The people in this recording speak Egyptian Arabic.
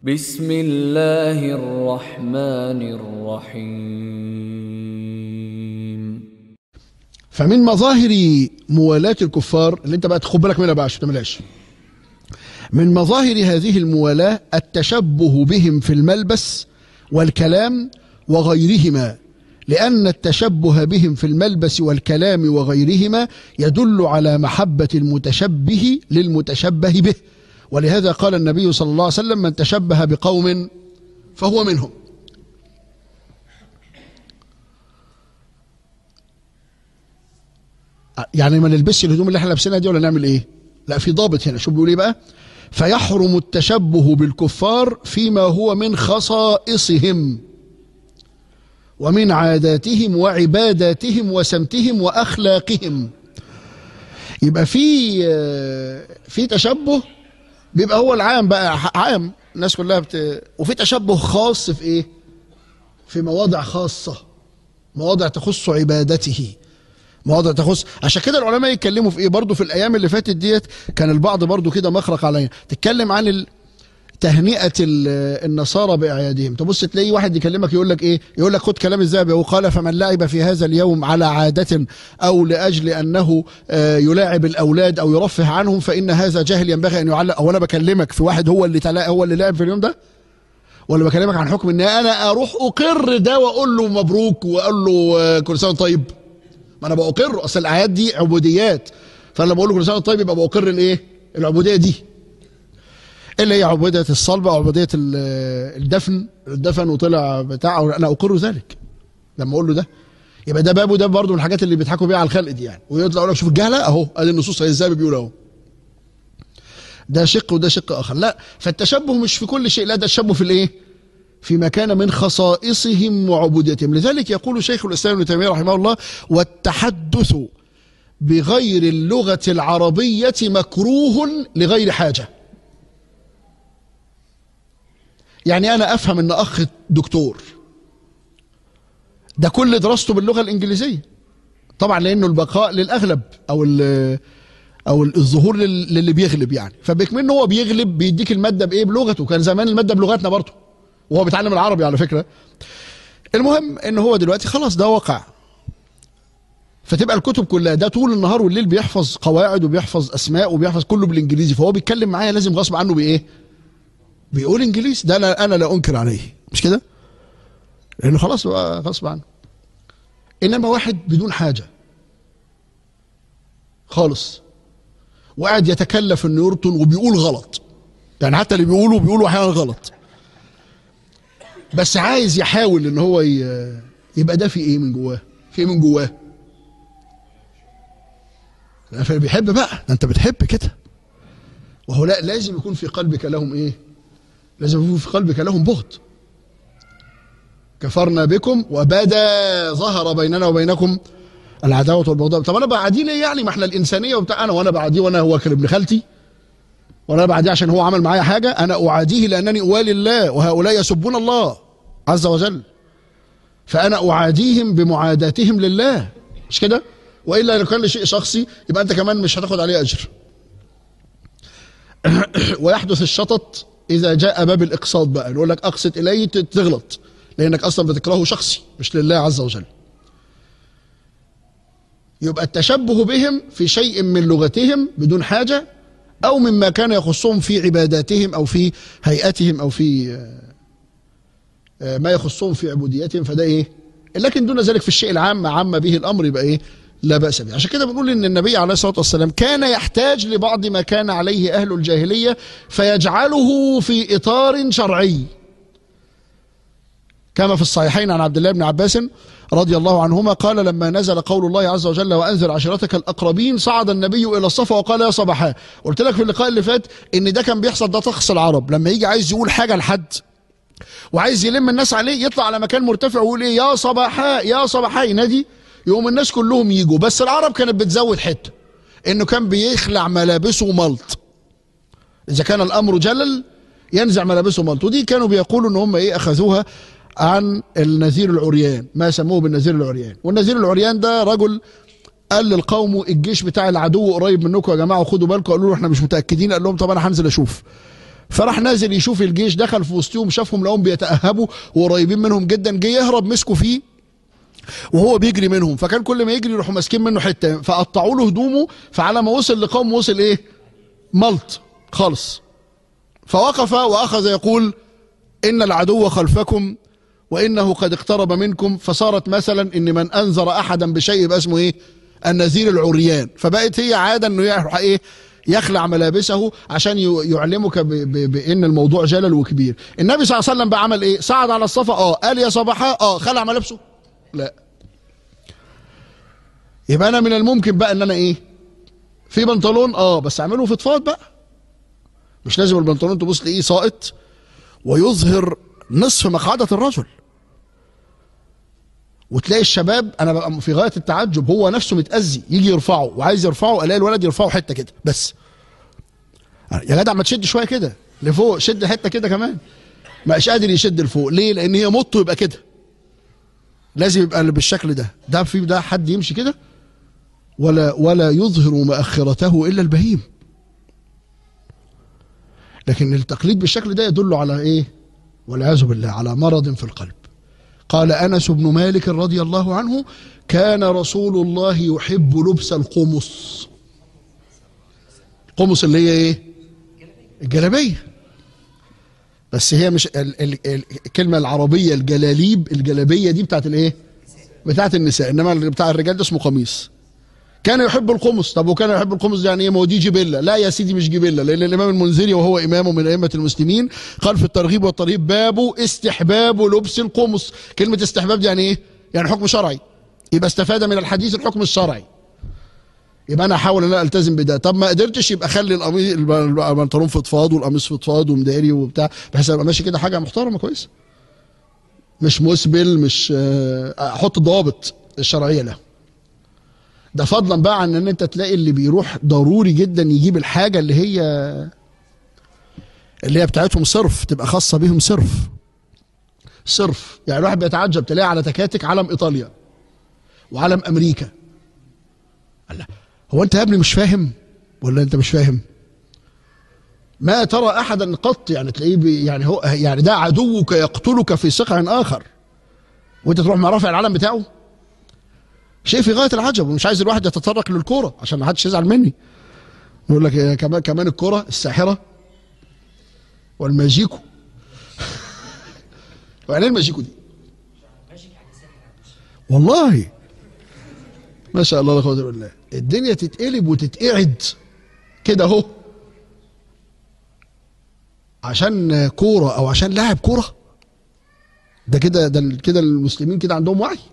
بسم الله الرحمن الرحيم فمن مظاهر موالاة الكفار اللي انت بقى تاخد بالك منها بقى عشان ما تعملهاش من مظاهر هذه الموالاة التشبه بهم في الملبس والكلام وغيرهما لأن التشبه بهم في الملبس والكلام وغيرهما يدل على محبة المتشبه للمتشبه به ولهذا قال النبي صلى الله عليه وسلم من تشبه بقوم فهو منهم يعني ما نلبسش الهدوم اللي احنا لابسينها دي ولا نعمل ايه لا في ضابط هنا شو بيقول ايه بقى فيحرم التشبه بالكفار فيما هو من خصائصهم ومن عاداتهم وعباداتهم وسمتهم واخلاقهم يبقى في في تشبه بيبقى هو العام بقى عام الناس كلها بت... وفي تشبه خاص في ايه في مواضع خاصه مواضع تخص عبادته مواضع تخص عشان كده العلماء يتكلموا في ايه برضو في الايام اللي فاتت ديت كان البعض برضو كده مخرق عليا تتكلم عن ال... تهنئة النصارى بأعيادهم تبص تلاقي واحد يكلمك يقول لك إيه يقول لك خد كلام الذهبي وقال فمن لعب في هذا اليوم على عادة أو لأجل أنه يلاعب الأولاد أو يرفه عنهم فإن هذا جاهل ينبغي أن يعلق أو أنا بكلمك في واحد هو اللي تلا هو اللي لعب في اليوم ده ولا بكلمك عن حكم ان انا اروح اقر ده واقول له مبروك واقول له كل سنه طيب ما انا بقر اصل الاعياد دي عبوديات فانا بقول له كل سنه طيب يبقى بقر الايه العبوديه دي اللي هي عبودية الصلب أو عبودية الدفن الدفن وطلع بتاع أنا أقر ذلك لما أقول له ده يبقى ده باب وده برضه من الحاجات اللي بيضحكوا بيها على الخلق دي يعني ويطلع يقول لك شوف الجهلة أهو أدي النصوص هي ازاي بيقول أهو ده شق وده شق آخر لا فالتشبه مش في كل شيء لا ده التشبه في الإيه؟ فيما كان من خصائصهم وعبوديتهم لذلك يقول شيخ الإسلام ابن تيمية رحمه الله والتحدث بغير اللغة العربية مكروه لغير حاجة يعني انا افهم ان اخ دكتور ده كل دراسته باللغه الانجليزيه طبعا لانه البقاء للاغلب او ال او الظهور للي بيغلب يعني فبكمن هو بيغلب بيديك الماده بايه بلغته كان زمان الماده بلغتنا برضه وهو بيتعلم العربي على فكره المهم ان هو دلوقتي خلاص ده واقع فتبقى الكتب كلها ده طول النهار والليل بيحفظ قواعد وبيحفظ اسماء وبيحفظ كله بالانجليزي فهو بيتكلم معايا لازم غصب عنه بايه بيقول انجليزي ده انا انا لا انكر عليه مش كده لانه خلاص بقى غصب عنه انما واحد بدون حاجه خالص وقاعد يتكلف انه يرطن وبيقول غلط يعني حتى اللي بيقولوا بيقولوا احيانا غلط بس عايز يحاول ان هو يبقى ده في ايه من جواه في ايه من جواه فبيحب بقى انت بتحب كده وهو لا لازم يكون في قلبك لهم ايه لازم يكون في قلبك لهم بغض كفرنا بكم وبدا ظهر بيننا وبينكم العداوة والبغضاء طب انا بعديه ليه يعني ما احنا الانسانيه وبتاع انا وانا بعديه وانا هو كان ابن خالتي وانا بعديه عشان هو عمل معايا حاجه انا اعاديه لانني اوالي الله وهؤلاء يسبون الله عز وجل فانا اعاديهم بمعاداتهم لله مش كده والا لو كان لشيء شخصي يبقى انت كمان مش هتاخد عليه اجر ويحدث الشطط اذا جاء باب الاقساط بقى يقول لك اقسط الي تغلط لانك اصلا بتكرهه شخصي مش لله عز وجل يبقى التشبه بهم في شيء من لغتهم بدون حاجه او مما كان يخصهم في عباداتهم او في هيئتهم او في ما يخصهم في عبوديتهم فده ايه لكن دون ذلك في الشيء العام ما عم به الامر يبقى ايه لا بأس به عشان كده بنقول ان النبي عليه الصلاة والسلام كان يحتاج لبعض ما كان عليه أهل الجاهلية فيجعله في إطار شرعي كما في الصحيحين عن عبد الله بن عباس رضي الله عنهما قال لما نزل قول الله عز وجل وأنذر عشيرتك الأقربين صعد النبي إلى الصفا وقال يا صباحا قلت لك في اللقاء اللي فات ان ده كان بيحصل ده طقس العرب لما يجي عايز يقول حاجة لحد وعايز يلم الناس عليه يطلع على مكان مرتفع ويقول ايه يا صباحا يا صباحا ينادي يقوم الناس كلهم يجوا بس العرب كانت بتزود حته انه كان بيخلع ملابسه ملط اذا كان الامر جلل ينزع ملابسه ملط ودي كانوا بيقولوا ان هم ايه اخذوها عن النذير العريان ما سموه بالنذير العريان والنذير العريان ده رجل قال للقوم الجيش بتاع العدو قريب منكم يا جماعه وخدوا بالكم قالوا له احنا مش متاكدين قال لهم طب انا هنزل اشوف فراح نازل يشوف الجيش دخل في وسطهم شافهم لقوهم بيتأهبوا وقريبين منهم جدا جه يهرب مسكوا فيه وهو بيجري منهم فكان كل ما يجري يروحوا ماسكين منه حته فقطعوا له هدومه فعلى ما وصل لقوم وصل ايه ملط خالص فوقف واخذ يقول ان العدو خلفكم وانه قد اقترب منكم فصارت مثلا ان من انذر احدا بشيء يبقى اسمه ايه النذير العريان فبقت هي عاده انه يروح ايه يخلع ملابسه عشان ي- يعلمك ب- ب- بان الموضوع جلل وكبير النبي صلى الله عليه وسلم بقى عمل ايه صعد على الصفا اه قال يا صباحا اه خلع ملابسه لا يبقى انا من الممكن بقى ان انا ايه في بنطلون اه بس اعمله فضفاض بقى مش لازم البنطلون تبص تلاقيه ساقط ويظهر نصف مقعدة الرجل وتلاقي الشباب انا ببقى في غايه التعجب هو نفسه متاذي يجي يرفعه وعايز يرفعه الاقي الولد يرفعه حته كده بس يا جدع ما تشد شويه كده لفوق شد حته كده كمان مش قادر يشد لفوق ليه لان هي مطه يبقى كده لازم يبقى اللي بالشكل ده ده في ده حد يمشي كده ولا ولا يظهر مؤخرته الا البهيم لكن التقليد بالشكل ده يدل على ايه والعياذ بالله على مرض في القلب قال انس بن مالك رضي الله عنه كان رسول الله يحب لبس القمص القمص اللي هي ايه الجلابيه بس هي مش ال ال ال الكلمه العربيه الجلاليب الجلابيه دي بتاعت الايه بتاعت النساء انما اللي بتاع الرجال ده اسمه قميص كان يحب القمص طب وكان يحب القمص ده يعني ايه ما هو دي جبله لا يا سيدي مش جبله لان الامام المنذري وهو امام من ائمه المسلمين قال في الترغيب والترهيب باب استحباب لبس القمص كلمه استحباب دي يعني ايه يعني حكم شرعي يبقى استفاد من الحديث الحكم الشرعي يبقى انا احاول ان انا التزم بده طب ما قدرتش يبقى خلي القميص البنطلون فضفاض والقميص فضفاض ومداري وبتاع بحيث ابقى ماشي كده حاجه محترمه كويسه مش مسبل مش آه، احط ضوابط الشرعيه له ده فضلا بقى عن ان انت تلاقي اللي بيروح ضروري جدا يجيب الحاجه اللي هي اللي هي بتاعتهم صرف تبقى خاصه بيهم صرف صرف يعني الواحد بيتعجب تلاقي على تكاتك علم ايطاليا وعلم امريكا الله هو انت يا ابني مش فاهم ولا انت مش فاهم ما ترى احدا قط يعني تلاقيه بي يعني هو يعني ده عدوك يقتلك في سقع اخر وانت تروح مع رافع العلم بتاعه شيء في غايه العجب ومش عايز الواحد يتطرق للكوره عشان ما حدش يزعل مني يقول لك إيه كمان كمان الكوره الساحره والماجيكو ويعني ايه الماجيكو دي والله ما شاء الله لا قوه الا بالله الدنيا تتقلب وتتقعد كده اهو عشان كوره او عشان لاعب كوره ده كده ده كده المسلمين كده عندهم وعي